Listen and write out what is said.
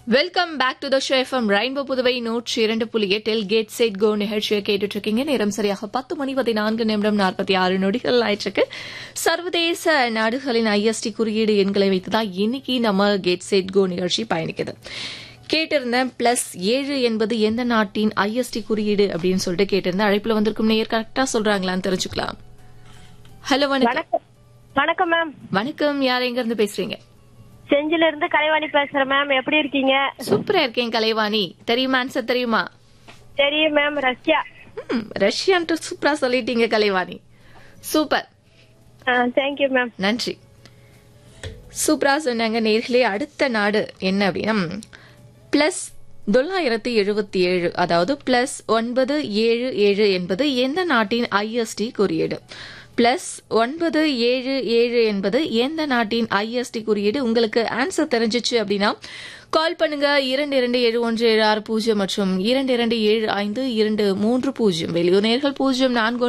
welcome back to the show FM rainbow Puduvai நூற்றி இரண்டு புள்ளி எட்டில் கேட் சைட் கோ நிகழ்ச்சியை கேட்டுட்டு இருக்கீங்க நேரம் சரியாக பத்து மணி பதினான்கு நிமிடம் நாற்பத்தி ஆறு நொடிகள் ஆயிட்டிருக்கு சர்வதேச நாடுகளின் ஐஎஸ்டி குறியீடு எண்களை வைத்துதான் இன்னைக்கு நம்ம கேட் சைட் கோ நிகழ்ச்சி பயணிக்குது கேட்டிருந்தேன் பிளஸ் ஏழு என்பது எந்த நாட்டின் ஐஎஸ்டி குறியீடு அப்படின்னு சொல்லிட்டு கேட்டிருந்தேன் அழைப்புல வந்திருக்கும் நேயர் கரெக்டா சொல்றாங்களான்னு தெரிஞ்சுக்கலாம் ஹலோ வணக்கம் வணக்கம் வணக்கம் மேம் வணக்கம் யார் எங்க இருந்து பேசுறீங்க செஞ்சில இருந்து கலைவாணி பேசுறேன் மேம் எப்படி இருக்கீங்க சூப்பரா இருக்கேன் கலைவாணி தெரியுமா ஆன்சர் தெரியுமா தெரியும் மேம் ரஷ்யா ம், ரஷ்யான்ட்டு சூப்பரா சொல்லிட்டீங்க கலைவாணி சூப்பர் தேங்க்யூ மேம் நன்றி சூப்பரா சொன்னாங்க நேர்களே அடுத்த நாடு என்ன அப்படின்னா பிளஸ் தொள்ளாயிரத்தி எழுபத்தி ஏழு அதாவது பிளஸ் ஒன்பது ஏழு ஏழு என்பது எந்த நாட்டின் ஐஎஸ்டி குறியீடு பிளஸ் ஒன்பது ஏழு ஏழு என்பது எந்த நாட்டின் ஐஎஸ்டி குறியீடு உங்களுக்கு ஆன்சர் தெரிஞ்சிச்சு அப்படின்னா கால் பண்ணுங்க இரண்டு இரண்டு ஏழு ஒன்று ஏழு ஆறு பூஜ்ஜியம் மற்றும் இரண்டு இரண்டு ஏழு ஐந்து இரண்டு மூன்று பூஜ்ஜியம் வெளியூர் நேர்கள் பூஜ்ஜியம் நான்கு